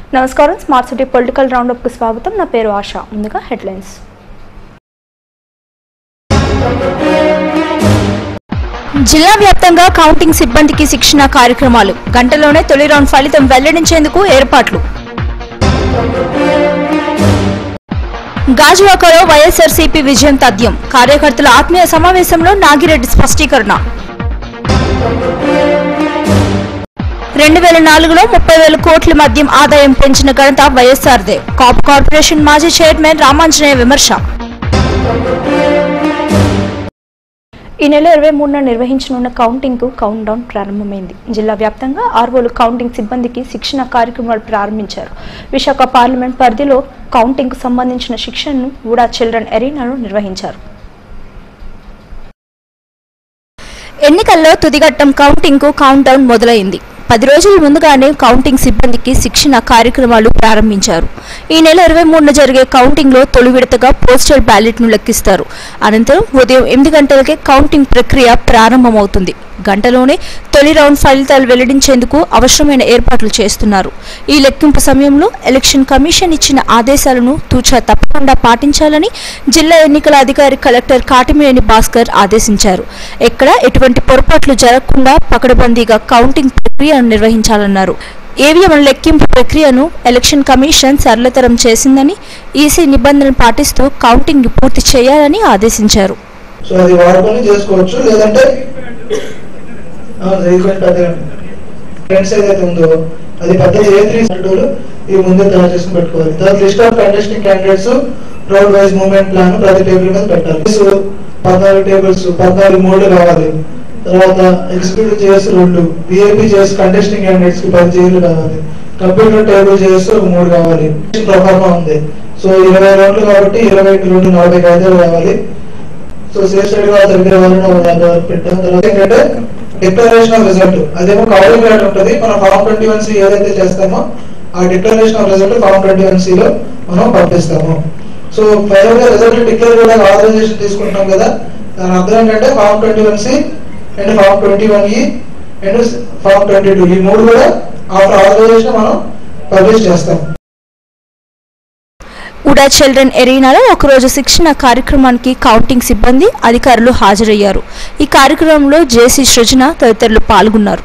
నమస్కారం smart city political రౌండప్కు స్వాగతం నా పేరు ఆశ ముందుగా హెడ్లైన్స్ జిల్లా వ్యాప్తంగా కౌంటింగ్ సిబ్బందికి శిక్షణ కార్యక్రమాలు గంటలోనే తొలి రౌండ్ ఫలితం వెల్లడించేందుకు ఏర్పాట్లు గాజువాకలో వైఎస్ఆర్సీపీ విజయం తథ్యం కార్యకర్తల ఆత్మీయ సమావేశంలో నాగిరెడ్డి స్పష్టీకరణ రెండు వేల నాలుగులో ముప్పై వేల కోట్ల మద్యం ఆదాయం పెంచిన ఘనత వైఎస్ఆర్దే కాపు కార్పొరేషన్ మాజీ చైర్మన్ రామాంజనేయ విమర్శ ఈ నెల ఇరవై మూడున నిర్వహించనున్న కౌంటింగ్ కు కౌంట్ డౌన్ ప్రారంభమైంది జిల్లా వ్యాప్తంగా ఆర్వోలు కౌంటింగ్ సిబ్బందికి శిక్షణ కార్యక్రమాలు ప్రారంభించారు విశాఖ పార్లమెంట్ పరిధిలో కౌంటింగ్ కు సంబంధించిన శిక్షణను ఊడా చిల్డ్రన్ ఎరీనాలో నిర్వహించారు ఎన్నికల్లో తుదిఘట్టం కౌంటింగ్ కు కౌంట్ డౌన్ మొదలైంది పది రోజుల ముందుగానే కౌంటింగ్ సిబ్బందికి శిక్షణ కార్యక్రమాలు ప్రారంభించారు ఈ నెల ఇరవై మూడున జరిగే కౌంటింగ్ లో తొలి విడతగా పోస్టల్ బ్యాలెట్ ను లెక్కిస్తారు అనంతరం ఉదయం ఎనిమిది గంటలకే కౌంటింగ్ ప్రక్రియ ప్రారంభమవుతుంది గంటలోనే తొలి రౌండ్ ఫలితాలు వెల్లడించేందుకు అవసరమైన ఏర్పాట్లు చేస్తున్నారు ఈ లెక్కింపు సమయంలో ఎలక్షన్ కమిషన్ ఇచ్చిన ఆదేశాలను తూచా తప్పకుండా పాటించాలని జిల్లా ఎన్నికల అధికారి కలెక్టర్ కాటిమినేని భాస్కర్ ఆదేశించారు ఎక్కడ ఎటువంటి పొరపాట్లు జరగకుండా పకడ్బందీగా కౌంటింగ్ ప్రక్రియను నిర్వహించాలన్నారు ఈవీఎం లెక్కింపు ప్రక్రియను ఎలక్షన్ కమిషన్ సరళతరం చేసిందని ఈసీ నిబంధనలు పాటిస్తూ కౌంటింగ్ పూర్తి చేయాలని ఆదేశించారు సో అది వాడుకొని చేసుకోవచ్చు లేదంటే ఈక్వెంట్ పెద్దగా ఫ్రెండ్స్ ఏదైతే ఉందో అది పెద్దది ఏ త్రీ షెడ్యూల్ ఈ ముందే తయారు చేసుకుని పెట్టుకోవాలి తర్వాత list of contesting candidates road wise movement plan ప్రతి టేబుల్ మీద పెట్టాలి This పద్నాలుగు టేబుల్స్ పద్నాలుగు మోడ్లు కావాలి తర్వాత ఎగ్జిక్యూటివ్ చేసి రెండు విఐపి చేసి కంటెస్టింగ్ క్యాండిడేట్స్ కి పది చైర్లు కావాలి కంప్యూటర్ టేబుల్ చేసి ఒక మూడు కావాలి ప్రఫార్మా ఉంది సో ఇరవై రౌండ్లు కాబట్టి ఇరవై రెండు నలభై కాయిదాలు కావాలి సో సేఫ్ సైడ్ గా దగ్గర వాళ్ళని పెట్టాం తర్వాత ఏంటంటే డిక్లరేషన్ ఆఫ్ రిజల్ట్ అదేమో కవరింగ్ రేట్ ఉంటుంది మనం ఫార్మ్ ట్వంటీ వన్ సి ఏదైతే చేస్తామో ఆ declaration of result form twenty one C లో మనం పంపిస్తాము సో ఫైనల్ గా రిజల్ట్ డిక్లేర్ కూడా ఆథరైజేషన్ తీసుకుంటాం కదా దాని అర్థం ఏంటంటే form twenty one C and form twenty one E and form twenty two E మూడు కూడా ఆఫ్టర్ ఆథరైజేషన్ మనం పబ్లిష్ చేస్తాం ఉడా చిల్డ్రన్ ఎరీనాలో ఒకరోజు శిక్షణ కార్యక్రమానికి కౌంటింగ్ సిబ్బంది అధికారులు హాజరయ్యారు ఈ కార్యక్రమంలో జేసీ సృజన తదితరులు పాల్గొన్నారు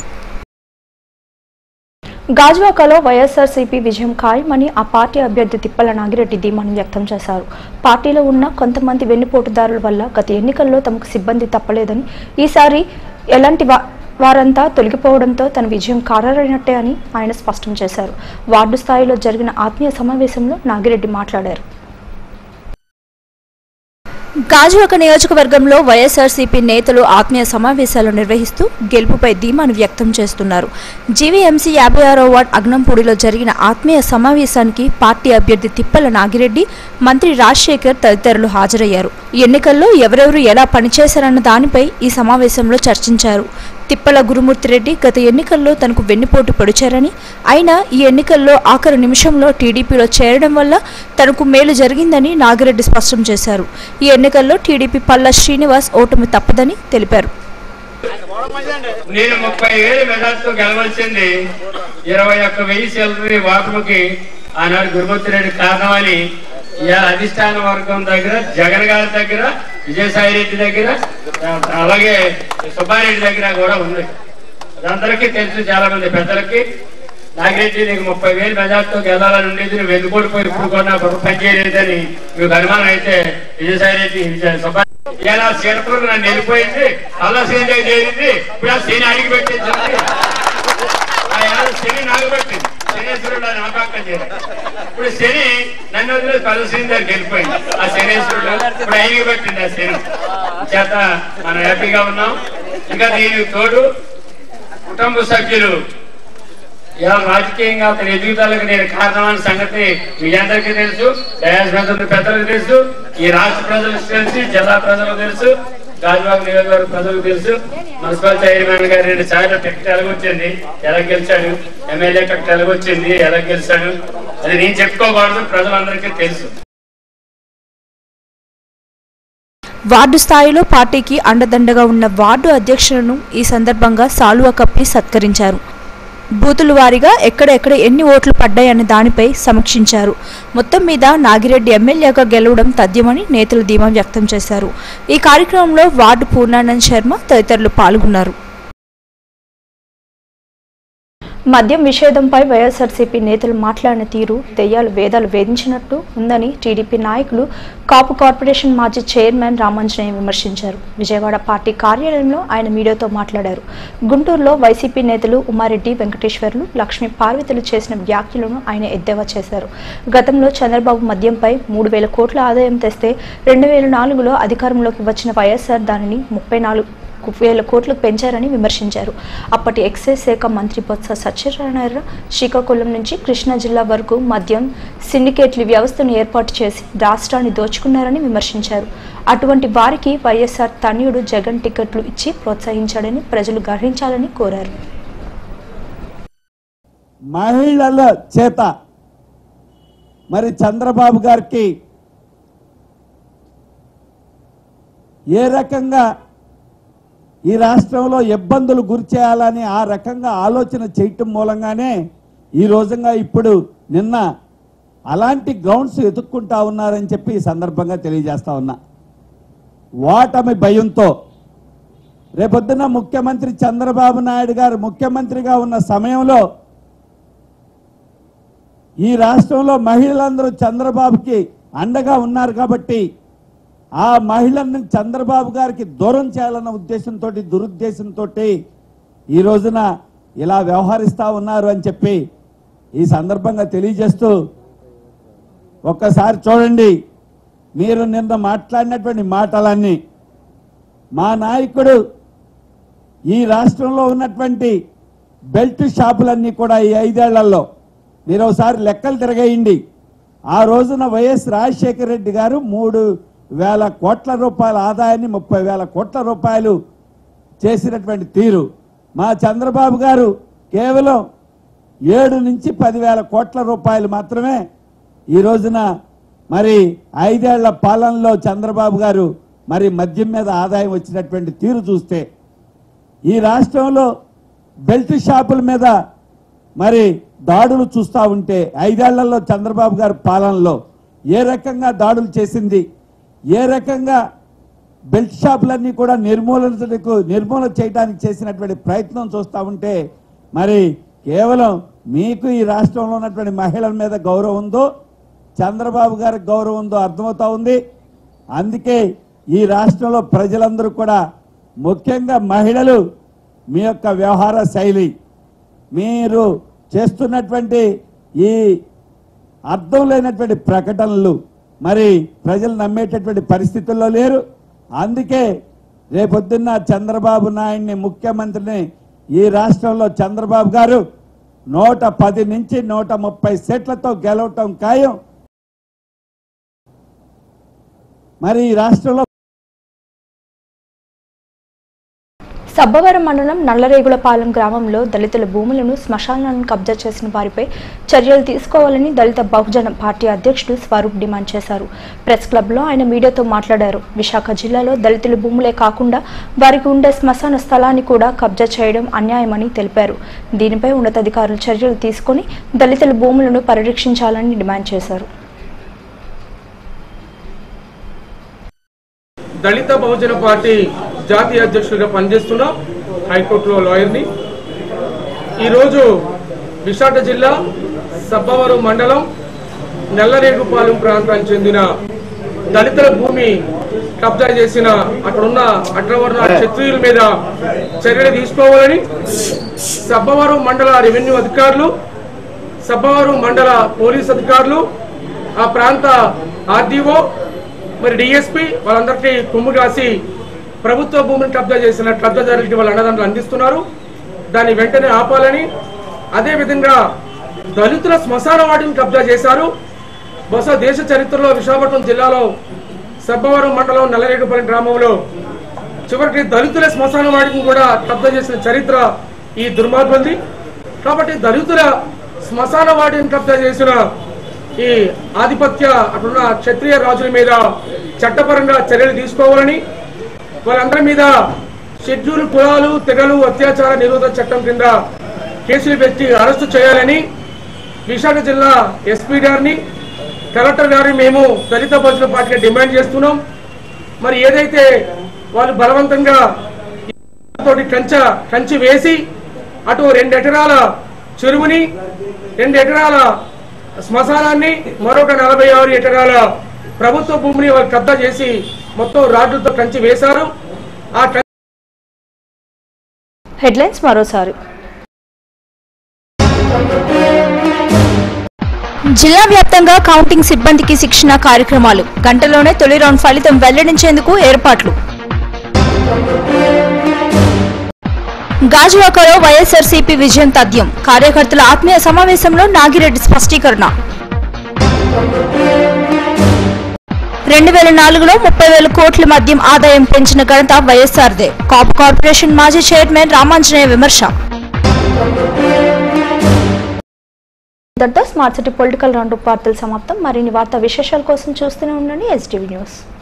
గాజువాకలో వైఎస్ఆర్సీపీ విజయం ఖాయమని ఆ పార్టీ అభ్యర్థి తిప్పల నాగిరెడ్డి ధీమాను వ్యక్తం చేశారు పార్టీలో ఉన్న కొంతమంది వెన్నుపోటుదారుల వల్ల గత ఎన్నికల్లో తమకు సిబ్బంది తప్పలేదని ఈసారి ఎలాంటి వా- వారంతా తొలగిపోవడంతో తన విజయం ఖారైనట్టే అని ఆయన స్పష్టం చేశారు వార్డు స్థాయిలో జరిగిన ఆత్మీయ సమావేశంలో నాగిరెడ్డి మాట్లాడారు గాజువాక నియోజకవర్గంలో వైఎస్ఆర్సీపీ నేతలు ఆత్మీయ సమావేశాలు నిర్వహిస్తూ గెలుపుపై ధీమాను వ్యక్తం చేస్తున్నారు జీవీఎంసీ యాభై ఆరో వార్డ్ అగ్నంపూడిలో జరిగిన ఆత్మీయ సమావేశానికి పార్టీ అభ్యర్థి తిప్పల నాగిరెడ్డి మంత్రి రాజశేఖర్ తదితరులు హాజరయ్యారు ఈ ఎన్నికల్లో ఎవరెవరు ఎలా పనిచేశారన్న దానిపై ఈ సమావేశంలో చర్చించారు తిప్పల గురుమూర్తిరెడ్డి గత ఎన్నికల్లో తనకు వెన్నుపోటు పొడిచారని అయినా ఈ ఎన్నికల్లో ఆఖరు నిమిషంలో టీడీపీలో చేరడం వల్ల తనకు మేలు జరిగిందని నాగిరెడ్డి స్పష్టం చేశారు ఈ ఎన్నికల్లో టీడీపీ పల్లా శ్రీనివాస్ ఓటమి తప్పదని తెలిపారు నేను ముప్పై వేలు మెజార్టీతో గెలవలసింది ఇరవై ఒక్క వెయ్యి సెలరీ వాటముకి ఆనాడు గురుమూర్తి రెడ్డి కారణమని ఇవాళ అధిష్టాన వర్గం దగ్గర జగన్ గారి దగ్గర విజయసాయి రెడ్డి దగ్గర ఆ, అలాగే సుబ్బారెడ్డి దగ్గర కూడా ఉంది అదందరికీ తెలుసు చాలా మంది పెద్దలకి నాగిరెడ్డి నీకు ముప్పై వేలు మెజార్టీతో గెలాలని ఉండేది నువ్వు ఎందుకోడిపోయి ఇప్పుడు కూడా పని చేయలేదని మీకు అనుమానం అయితే విజయసాయి రెడ్డి విజయ సుబ్బారెడ్డి ఇలా సీనపూర్ నన్ను వెళ్ళిపోయింది అలా సీన్ దగ్గర చేరింది ఇప్పుడు ఆ సీన్ అడిగి పెట్టించింది ఆ ఏడాది శని నాకు పెట్టింది శనేశ్వరుడు అని ఆ పక్కన చేరాడు ఇప్పుడు శని నన్ను వదిలేసి పద శని దగ్గరికి వెళ్ళిపోయింది ఆ శనేశ్వరుడు ఇప్పుడు ఆయనకి పెట్టింది ఆ శని చేత మనం హ్యాపీగా ఉన్నాం ఇంకా దీనికి తోడు కుటుంబ సభ్యులు ఇలా రాజకీయంగా అతని ఎదుగుదలకు నేను కారణమైన సంగతి మీ అందరికీ తెలుసు డయాస్ పెద్దలు పెద్దలకు తెలుసు ఈ రాష్ట్ర ప్రజలకు తెలుసు జిల్లా ప్రజలకు తెలుసు గాజువాక నియోజకవర్గ ప్రజలకు తెలుసు మున్సిపల్ చైర్మన్ గారు రెండు సార్లు టికెట్ ఎలాగొచ్చింది ఎలా గెలిచాడు ఎమ్మెల్యే టికెట్ ఎలాగొచ్చింది ఎలా గెలిచాడు అది నేను చెప్పుకోకూడదు ప్రజలందరికీ తెలుసు వార్డు స్థాయిలో పార్టీకి అండదండగా ఉన్న వార్డు అధ్యక్షులను ఈ సందర్భంగా సాలువా కప్పి సత్కరించారు బూతుల వారీగా ఎక్కడెక్కడ ఎన్ని ఓట్లు పడ్డాయనే దానిపై సమీక్షించారు మొత్తం మీద నాగిరెడ్డి ఎమ్మెల్యేగా గెలవడం తథ్యమని నేతలు ధీమా వ్యక్తం చేశారు ఈ కార్యక్రమంలో వార్డు పూర్ణానంద్ శర్మ తదితరులు పాల్గొన్నారు మద్యం నిషేధంపై వైఎస్ఆర్సీపీ నేతలు మాట్లాడిన తీరు దెయ్యాలు వేదాలు వేధించినట్టు ఉందని టీడీపీ నాయకులు కాపు కార్పొరేషన్ మాజీ చైర్మన్ రామాంజనేయ విమర్శించారు విజయవాడ పార్టీ కార్యాలయంలో ఆయన మీడియాతో మాట్లాడారు గుంటూరులో వైసీపీ నేతలు ఉమారెడ్డి వెంకటేశ్వర్లు లక్ష్మీ పార్వతులు చేసిన వ్యాఖ్యలను ఆయన ఎద్దేవా చేశారు గతంలో చంద్రబాబు మద్యంపై మూడు వేల కోట్ల ఆదాయం తెస్తే రెండు వేల నాలుగులో అధికారంలోకి వచ్చిన వైఎస్ఆర్ దానిని ముప్పై నాలుగు వేల కోట్లకు పెంచారని విమర్శించారు అప్పటి ఎక్సైజ్ శాఖ మంత్రి బొత్స సత్యనారాయణ శ్రీకాకుళం నుంచి కృష్ణా జిల్లా వరకు మద్యం సిండికేట్ల వ్యవస్థను ఏర్పాటు చేసి రాష్ట్రాన్ని దోచుకున్నారని విమర్శించారు అటువంటి వారికి వైఎస్ఆర్ తనయుడు జగన్ టికెట్లు ఇచ్చి ప్రోత్సహించాడని ప్రజలు గ్రహించాలని కోరారు మహిళల చేత మరి చంద్రబాబు గారికి ఏ రకంగా ఈ రాష్ట్రంలో ఇబ్బందులు గురి చేయాలని ఆ రకంగా ఆలోచన చేయటం మూలంగానే ఈ రోజుగా ఇప్పుడు నిన్న అలాంటి గ్రౌండ్స్ ఎదుక్కుంటా ఉన్నారని చెప్పి ఈ సందర్భంగా తెలియజేస్తా ఉన్నా ఓటమి భయంతో రేపొద్దున ముఖ్యమంత్రి చంద్రబాబు నాయుడు గారు ముఖ్యమంత్రిగా ఉన్న సమయంలో ఈ రాష్ట్రంలో మహిళలందరూ చంద్రబాబుకి అండగా ఉన్నారు కాబట్టి ఆ మహిళలను చంద్రబాబు గారికి దూరం చేయాలన్న ఉద్దేశంతో దురుద్దేశంతో ఈ రోజున ఇలా వ్యవహరిస్తా ఉన్నారు అని చెప్పి ఈ సందర్భంగా తెలియజేస్తూ ఒక్కసారి చూడండి మీరు నిన్న మాట్లాడినటువంటి మాటలన్నీ మా నాయకుడు ఈ రాష్ట్రంలో ఉన్నటువంటి బెల్ట్ షాపులన్నీ కూడా ఈ ఐదేళ్లలో మీరు ఒకసారి లెక్కలు తిరగేయండి ఆ రోజున వైఎస్ రాజశేఖర రెడ్డి గారు మూడు వేల కోట్ల రూపాయల ఆదాయాన్ని ముప్పై వేల కోట్ల రూపాయలు చేసినటువంటి తీరు మా చంద్రబాబు గారు కేవలం ఏడు నుంచి పదివేల కోట్ల రూపాయలు మాత్రమే ఈ రోజున మరి ఐదేళ్ల పాలనలో చంద్రబాబు గారు మరి మద్యం మీద ఆదాయం వచ్చినటువంటి తీరు చూస్తే ఈ రాష్ట్రంలో బెల్ట్ షాపుల మీద మరి దాడులు చూస్తూ ఉంటే ఐదేళ్లలో చంద్రబాబు గారి పాలనలో ఏ రకంగా దాడులు చేసింది ఏ రకంగా బెల్ట్ షాపులన్నీ కూడా నిర్మూలించడానికి నిర్మూలన చేయడానికి చేసినటువంటి ప్రయత్నం చూస్తూ ఉంటే మరి కేవలం మీకు ఈ రాష్ట్రంలో ఉన్నటువంటి మహిళల మీద గౌరవం ఉందో చంద్రబాబు గారికి గౌరవం ఉందో అర్థమవుతా ఉంది అందుకే ఈ రాష్ట్రంలో ప్రజలందరూ కూడా ముఖ్యంగా మహిళలు మీ యొక్క వ్యవహార శైలి మీరు చేస్తున్నటువంటి ఈ అర్థం లేనటువంటి ప్రకటనలు మరి ప్రజలు నమ్మేటటువంటి పరిస్థితుల్లో లేరు అందుకే రేపొద్దున్న చంద్రబాబు నాయుడిని ముఖ్యమంత్రిని ఈ రాష్ట్రంలో చంద్రబాబు గారు నూట పది నుంచి నూట ముప్పై సీట్లతో గెలవటం ఖాయం మరి ఈ రాష్ట్రంలో సబ్బవరం మండలం నల్లరేగులపాలెం గ్రామంలో దళితుల భూములను శ్మశానాలను కబ్జా చేసిన వారిపై చర్యలు తీసుకోవాలని దళిత బహుజన పార్టీ అధ్యక్షుడు స్వరూప్ డిమాండ్ చేశారు ప్రెస్ క్లబ్లో ఆయన మీడియాతో మాట్లాడారు విశాఖ జిల్లాలో దళితుల భూములే కాకుండా వారికి ఉండే శ్మశాన స్థలాన్ని కూడా కబ్జా చేయడం అన్యాయమని తెలిపారు దీనిపై ఉన్నతాధికారులు చర్యలు తీసుకొని దళితుల భూములను పరిరక్షించాలని డిమాండ్ చేశారు దళిత బహుజన పార్టీ జాతీయ అధ్యక్షుడిగా పనిచేస్తున్నా హైకోర్టులో లాయర్ని ఈరోజు విశాఖ జిల్లా సబ్బవరం మండలం నల్లరేగుపాలెం ప్రాంతానికి చెందిన దళితుల భూమి కబ్జా చేసిన అక్కడున్న అగ్రవర్ణ క్షత్రియుల మీద చర్యలు తీసుకోవాలని సబ్బవరం మండల రెవెన్యూ అధికారులు సబ్బవరం మండల పోలీస్ అధికారులు ఆ ప్రాంత ఆర్డీఓ మరి డిఎస్పీ వాళ్ళందరికీ కొమ్ము కాసి ప్రభుత్వ భూమిని కబ్జా చేసిన కబ్జాదారులకి వాళ్ళ అండదండలు అందిస్తున్నారు దాన్ని వెంటనే ఆపాలని అదే విధంగా దళితుల శ్మశాన వాటిని కబ్జా చేశారు బహుశా దేశ చరిత్రలో విశాఖపట్నం జిల్లాలో సబ్బవరం మండలం నల్లరేగుపల్లి గ్రామంలో చివరికి దళితుల శ్మశాన వాటిని కూడా కబ్జా చేసిన చరిత్ర ఈ దుర్మార్గంది కాబట్టి దళితుల శ్మశాన వాటిని కబ్జా చేసిన ఈ ఆధిపత్య అక్కడున్న క్షత్రియ రాజుల మీద చట్టపరంగా చర్యలు తీసుకోవాలని వాళ్ళందరి మీద షెడ్యూల్ కులాలు తెగలు అత్యాచార నిరోధక చట్టం కింద కేసులు పెట్టి అరెస్టు చేయాలని విశాఖ జిల్లా ఎస్పీ గారిని కలెక్టర్ గారిని మేము దళిత బహుజన పార్టీగా డిమాండ్ చేస్తున్నాం మరి ఏదైతే వాళ్ళు బలవంతంగా తోటి కంచ కంచి వేసి అటు రెండు ఎకరాల చెరువుని రెండు ఎకరాల శ్మశానాన్ని మరొక నలభై ఆరు ఎకరాల ప్రభుత్వ భూమిని వాళ్ళు కబ్జా చేసి మొత్తం రాడ్లతో కంచి వేశారు ఆ కంచి హెడ్లైన్స్ మరోసారి జిల్లా వ్యాప్తంగా కౌంటింగ్ సిబ్బందికి శిక్షణ కార్యక్రమాలు గంటలోనే తొలి రౌండ్ ఫలితం వెల్లడించేందుకు ఏర్పాట్లు గాజువాకలో వైఎస్ఆర్సీపీ విజయం తథ్యం కార్యకర్తల ఆత్మీయ సమావేశంలో నాగిరెడ్డి స్పష్టీకరణ రెండు వేల నాలుగులో ముప్పై వేల కోట్ల మద్యం ఆదాయం పెంచిన ఘనత వైఎస్ఆర్దే కాపు కార్పొరేషన్ మాజీ చైర్మన్ రామాంజనేయ విమర్శ ఇంతటితో స్మార్ట్ సిటీ పొలిటికల్ రౌండ్ వార్తలు సమాప్తం మరిన్ని వార్తా విశేషాల కోసం చూస్తూనే ఉండండి ఎస్టీవీ న్యూస్